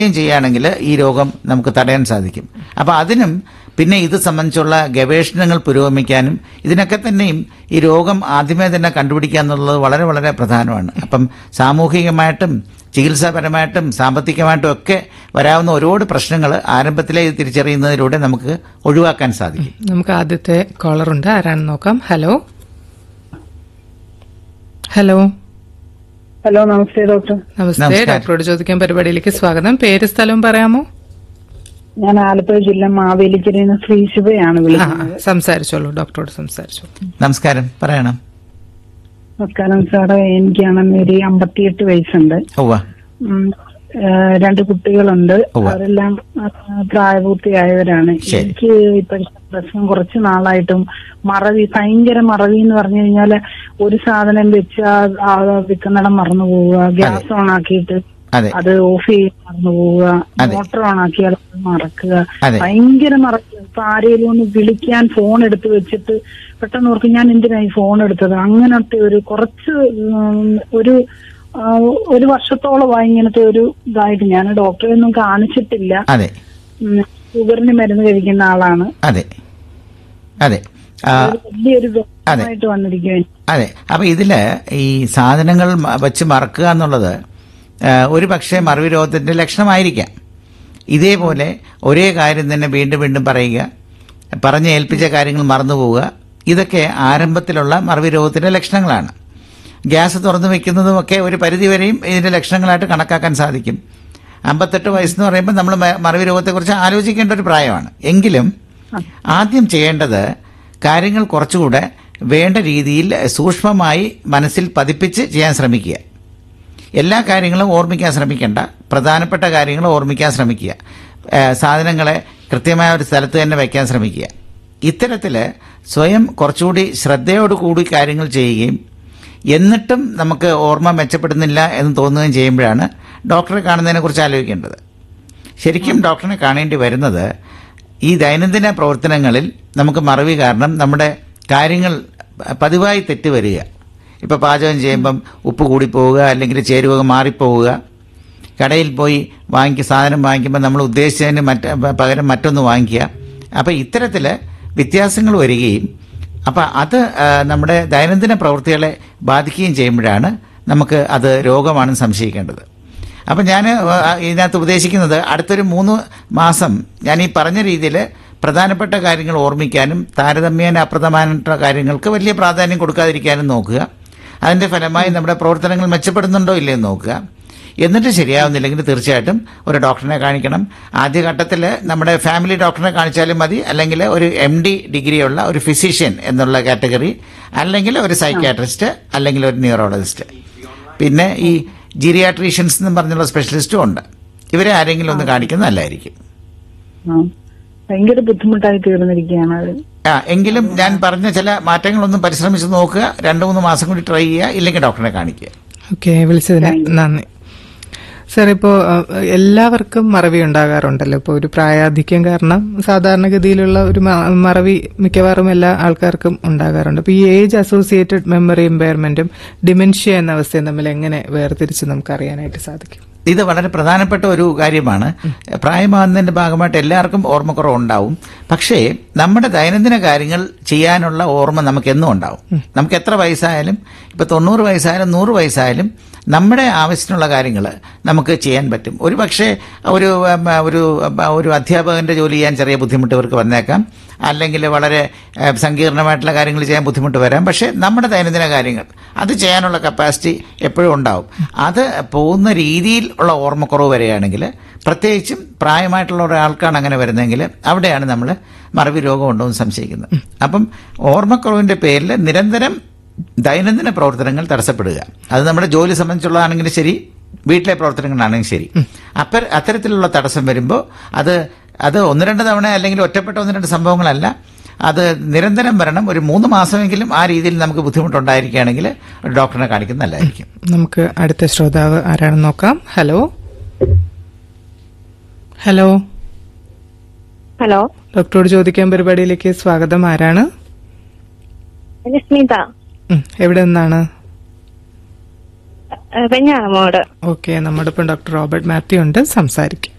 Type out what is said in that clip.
ചെയ്യുകയാണെങ്കിൽ ഈ രോഗം നമുക്ക് തടയാൻ സാധിക്കും അപ്പോൾ അതിനും പിന്നെ ഇത് സംബന്ധിച്ചുള്ള ഗവേഷണങ്ങൾ പുരോഗമിക്കാനും ഇതിനൊക്കെ തന്നെയും ഈ രോഗം ആദ്യമേ തന്നെ കണ്ടുപിടിക്കുക എന്നുള്ളത് വളരെ വളരെ പ്രധാനമാണ് അപ്പം സാമൂഹികമായിട്ടും ചികിത്സാപരമായിട്ടും സാമ്പത്തികമായിട്ടും ഒക്കെ വരാവുന്ന ഒരുപാട് പ്രശ്നങ്ങൾ ആരംഭത്തിലേ ഇത് തിരിച്ചറിയുന്നതിലൂടെ നമുക്ക് ഒഴിവാക്കാൻ സാധിക്കും നമുക്ക് ആദ്യത്തെ കോളർ ഉണ്ട് ആരാണെന്ന് നോക്കാം ഹലോ ഹലോ ഹലോ നമസ്തേ ഡോക്ടർ നമസ്തേ നമസ്കാരം. ഡോക്ടറോട് ചോദിക്കാൻ പരിപാടിയിലേക്ക് സ്വാഗതം പേര് സ്ഥലവും പറയാമോ ഞാൻ ആലപ്പുഴ ജില്ല മാവേലിക്കരയിൽ നിന്ന് ശ്രീശുഭയാണ് ആ വിളിക്കുന്നത് സംസാരിച്ചോളൂ ഡോക്ടറോട് സംസാരിച്ചോളൂ നമസ്കാരം പറയണം നമസ്കാരം സാറേ എനിക്കാണെന്ന് ഒരു അമ്പത്തിയെട്ട് വയസ്സുണ്ട് ഉവ്വ ഉം, ഏഹ് രണ്ട് കുട്ടികളുണ്ട് ഉവ്വ. അവരെല്ലാം ആ, പ്രായപൂർത്തിയായവരാണ് ശരി. എനിക്ക് ഇപ്പോഴത്തെ പ്രശ്നം കുറച്ച് നാളായിട്ടും മറവി ഭയങ്കര മറവി എന്ന് പറഞ്ഞു കഴിഞ്ഞാല് ഒരു സാധനം വെച്ച് ആ- ആ വിൽക്കുന്നിടം മറന്നു പോവുക ഗ്യാസ് ഓൺ ആക്കിയിട്ട് അതെ അത് ഓഫ് ചെയ്യാൻ മറന്നു പോവുക അതെ. മോട്ടോർ ഓൺ ആക്കി അത് മറക്കുക അതെ. ഭയങ്കര മറക്കുക ഇപ്പൊ ആരെങ്കിലും ഒന്ന് വിളിക്കാൻ ഫോൺ എടുത്ത് വെച്ചിട്ട് പെട്ടെന്ന് ഓർക്കും ഞാൻ എന്തിനായി ഫോൺ എടുത്തത് അങ്ങനത്തെ ഒരു കുറച്ച് ഉം, ഒരു ആ, ഒരു വർഷത്തോളമായി ഇങ്ങനത്തെ ഒരു ഇതായിട്ട് ഞാൻ ഡോക്ടറെ ഒന്നും കാണിച്ചിട്ടില്ല അതെ ഉം, ഷുഗറിന് മരുന്ന് കഴിക്കുന്ന ആളാണ് അതെ അതെ ആ, ഒരു വലിയൊരു വ്യക്തമായിട്ട് വന്നിരിക്കും അതെ അപ്പൊ ഇതില് ഈ സാധനങ്ങൾ മ- വെച്ച് മറക്കുക എന്നുള്ളത് ആ, ഒരു പക്ഷേ മറവി രോഗത്തിന്റെ ലക്ഷണമായിരിക്കാം ഇതേപോലെ ഒരേ കാര്യം തന്നെ വീണ്ടും വീണ്ടും പറയുക പറഞ്ഞ് ഏൽപ്പിച്ച കാര്യങ്ങൾ മറന്നു പോവുക ഇതൊക്കെ ആരംഭത്തിലുള്ള മറവി രോഗത്തിന്റെ ലക്ഷണങ്ങളാണ് ഗ്യാസ് തുറന്നു വെക്കുന്നതും ഒക്കെ ഒരു പരിധിവരെയും ഇതിന്റെ ലക്ഷണങ്ങളായിട്ട് കണക്കാക്കാൻ സാധിക്കും അമ്പത്തെട്ട് വയസ്സെന്ന് പറയുമ്പോൾ നമ്മൾ മ- മറവി രോഗത്തെക്കുറിച്ച് ആലോചിക്കേണ്ട ഒരു പ്രായമാണ് എങ്കിലും ആദ്യം ചെയ്യേണ്ടത് കാര്യങ്ങൾ കുറച്ചുകൂടെ വേണ്ട രീതിയിൽ സൂക്ഷ്മമായി മനസ്സിൽ പതിപ്പിച്ച് ചെയ്യാൻ ശ്രമിക്കുക എല്ലാ കാര്യങ്ങളും ഓർമ്മിക്കാൻ ശ്രമിക്കേണ്ട പ്രധാനപ്പെട്ട കാര്യങ്ങൾ ഓർമ്മിക്കാൻ ശ്രമിക്കുക ഏഹ് സാധനങ്ങളെ കൃത്യമായ ഒരു സ്ഥലത്ത് തന്നെ വയ്ക്കാൻ ശ്രമിക്കുക ഇത്തരത്തിൽ സ്വയം കുറച്ചുകൂടി ശ്രദ്ധയോട് കൂടി കാര്യങ്ങൾ ചെയ്യുകയും എന്നിട്ടും നമുക്ക് ഓർമ്മ മെച്ചപ്പെടുന്നില്ല എന്ന് തോന്നുകയും ചെയ്യുമ്പോഴാണ് ഡോക്ടറെ കാണുന്നതിനെക്കുറിച്ച് ആലോചിക്കേണ്ടത് ശരിക്കും ഡോക്ടറിനെ കാണേണ്ടി വരുന്നത് ഈ ദൈനംദിന പ്രവർത്തനങ്ങളിൽ നമുക്ക് മറവി കാരണം നമ്മുടെ കാര്യങ്ങൾ പതിവായി തെറ്റ് വരിക ഇപ്പോൾ പാചകം ചെയ്യുമ്പം ഉപ്പ് കൂടിപ്പോവുക അല്ലെങ്കിൽ ചേരുവക മാറിപ്പോവുക കടയിൽ പോയി വാങ്ങിക്കുക സാധനം വാങ്ങിക്കുമ്പോൾ നമ്മൾ ഉദ്ദേശിച്ചതിന് മറ്റ് പകരം മറ്റൊന്ന് വാങ്ങിക്കുക അപ്പോൾ ഇത്തരത്തിൽ വ്യത്യാസങ്ങൾ വരികയും അപ്പോൾ അത് ആ, നമ്മുടെ ദൈനംദിന പ്രവൃത്തികളെ ബാധിക്കുകയും ചെയ്യുമ്പോഴാണ് നമുക്ക് അത് രോഗമാണെന്ന് സംശയിക്കേണ്ടത് അപ്പം ഞാൻ ഇതിനകത്ത് ഉപദേശിക്കുന്നത് അടുത്തൊരു മൂന്ന് മാസം ഞാൻ ഈ പറഞ്ഞ രീതിയിൽ പ്രധാനപ്പെട്ട കാര്യങ്ങൾ ഓർമ്മിക്കാനും താരതമ്യേന അപ്രധാനപ്പെട്ട കാര്യങ്ങൾക്ക് വലിയ പ്രാധാന്യം കൊടുക്കാതിരിക്കാനും നോക്കുക അതിന്റെ ഫലമായി നമ്മുടെ പ്രവർത്തനങ്ങൾ മെച്ചപ്പെടുന്നുണ്ടോ ഇല്ലയോ നോക്കുക എന്നിട്ട് ശരിയാവുന്നില്ലെങ്കിൽ തീർച്ചയായിട്ടും ഒരു ഡോക്ടറിനെ കാണിക്കണം ആദ്യഘട്ടത്തിൽ നമ്മുടെ ഫാമിലി ഡോക്ടറിനെ കാണിച്ചാലും മതി അല്ലെങ്കിൽ ഒരു എം ഡി ഡിഗ്രിയുള്ള ഒരു ഫിസിഷ്യൻ എന്നുള്ള കാറ്റഗറി അല്ലെങ്കിൽ ഒരു സൈക്യാട്രിസ്റ്റ് അല്ലെങ്കിൽ ഒരു ന്യൂറോളജിസ്റ്റ് പിന്നെ ഈ ജീരിയാട്രീഷ്യൻസ് എന്ന് പറഞ്ഞുള്ള സ്പെഷ്യലിസ്റ്റും ഉണ്ട് ഇവരെ ആരെങ്കിലും ഒന്ന് കാണിക്കുന്നത് നല്ലതായിരിക്കും ആ. ഭയങ്കര ബുദ്ധിമുട്ടായി തീർന്നിരിക്കുകയാണ് അത് ആ എങ്കിലും ഞാൻ പറഞ്ഞ ചില മാറ്റങ്ങളൊന്നും പരിശ്രമിച്ച് നോക്കുക രണ്ട് മൂന്ന് മാസം കൂടി ട്രൈ ചെയ്യുക ഇല്ലെങ്കിൽ ഡോക്ടറെ കാണിക്കുക ഓക്കെ വിളിച്ചതിന് നന്ദി സാർ ഇപ്പോൾ എല്ലാവർക്കും മറവി ഉണ്ടാകാറുണ്ടല്ലോ ഇപ്പോൾ ഒരു പ്രായാധിക്യം കാരണം സാധാരണഗതിയിലുള്ള ഒരു മ- മറവി മിക്കവാറും എല്ലാ ആൾക്കാർക്കും ഉണ്ടാകാറുണ്ട് അപ്പോൾ ഈ ഏജ് അസോസിയേറ്റഡ് മെമ്മറി ഇമ്പയർമെന്റും ഡിമെൻഷ്യ എന്ന അവസ്ഥയും തമ്മിൽ എങ്ങനെ വേർതിരിച്ച് നമുക്ക് അറിയാനായിട്ട് സാധിക്കും ഇത് വളരെ പ്രധാനപ്പെട്ട ഒരു കാര്യമാണ് പ്രായമാകുന്നതിന്റെ ഭാഗമായിട്ട് എല്ലാവർക്കും ഓർമ്മക്കുറവ് ഉണ്ടാവും പക്ഷേ നമ്മുടെ ദൈനംദിന കാര്യങ്ങൾ ചെയ്യാനുള്ള ഓർമ്മ നമുക്ക് എന്നും ഉണ്ടാവും നമുക്ക് എത്ര വയസ്സായാലും ഇപ്പൊ തൊണ്ണൂറ് വയസ്സായാലും നൂറ് വയസ്സായാലും നമ്മുടെ ആവശ്യത്തിനുള്ള കാര്യങ്ങൾ നമുക്ക് ചെയ്യാൻ പറ്റും ഒരു പക്ഷേ ഒരു ഉം, ഒരു ഉം, ഒരു അധ്യാപകന്റെ ജോലി ചെയ്യാൻ ചെറിയ ബുദ്ധിമുട്ട് ഇവർക്ക് വന്നേക്കാം അല്ലെങ്കിൽ വളരെ ഏഹ്, സങ്കീർണമായിട്ടുള്ള കാര്യങ്ങൾ ചെയ്യാൻ ബുദ്ധിമുട്ട് വരാം പക്ഷേ നമ്മുടെ ദൈനംദിന കാര്യങ്ങൾ അത് ചെയ്യാനുള്ള കപ്പാസിറ്റി എപ്പോഴും ഉണ്ടാവും അത് പോകുന്ന രീതിയിൽ ഉള്ള ഓർമ്മക്കുറവ് വരികയാണെങ്കിൽ പ്രത്യേകിച്ചും പ്രായമായിട്ടുള്ള ഒരാൾക്കാണ് അങ്ങനെ വരുന്നതെങ്കിൽ അവിടെയാണ് നമ്മൾ മറവി രോഗം ഉണ്ടോ എന്ന് സംശയിക്കുന്നത് അപ്പം ഓർമ്മക്കുറവിന്റെ പേരിൽ നിരന്തരം ദൈനംദിന പ്രവർത്തനങ്ങൾ തടസ്സപ്പെടുക അത് നമ്മുടെ ജോലി സംബന്ധിച്ചുള്ളതാണെങ്കിലും ശരി വീട്ടിലെ പ്രവർത്തനങ്ങളാണെങ്കിൽ ശരി അപ്പ അത്തരത്തിലുള്ള തടസ്സം വരുമ്പോൾ അത് അത് ഒന്ന് രണ്ട് തവണ അല്ലെങ്കിൽ ഒറ്റപ്പെട്ട ഒന്ന് രണ്ട് സംഭവങ്ങളല്ല അത് നിരന്തരം വരണം ഒരു മൂന്ന് മാസമെങ്കിലും ആ രീതിയിൽ നമുക്ക് ബുദ്ധിമുട്ടുണ്ടായിരിക്കുകയാണെങ്കിൽ ഒരു ഡോക്ടറിനെ കാണിക്കുന്നത് നല്ലതായിരിക്കും നമുക്ക് അടുത്ത ശ്രോതാവ് ആരാണെന്ന് നോക്കാം ഹലോ ഹലോ ഹലോ ഡോക്ടറോട് ചോദിക്കാൻ പരിപാടിയിലേക്ക് സ്വാഗതം ആരാണ് ഞാൻ സ്മിത ഉം, എവിടെ നിന്നാണ് വെഞ്ഞാറമോട് ഓക്കെ നമ്മുടെ ഇപ്പം ഡോക്ടർ റോബർട്ട് മാത്യു ഉണ്ട് സംസാരിക്കും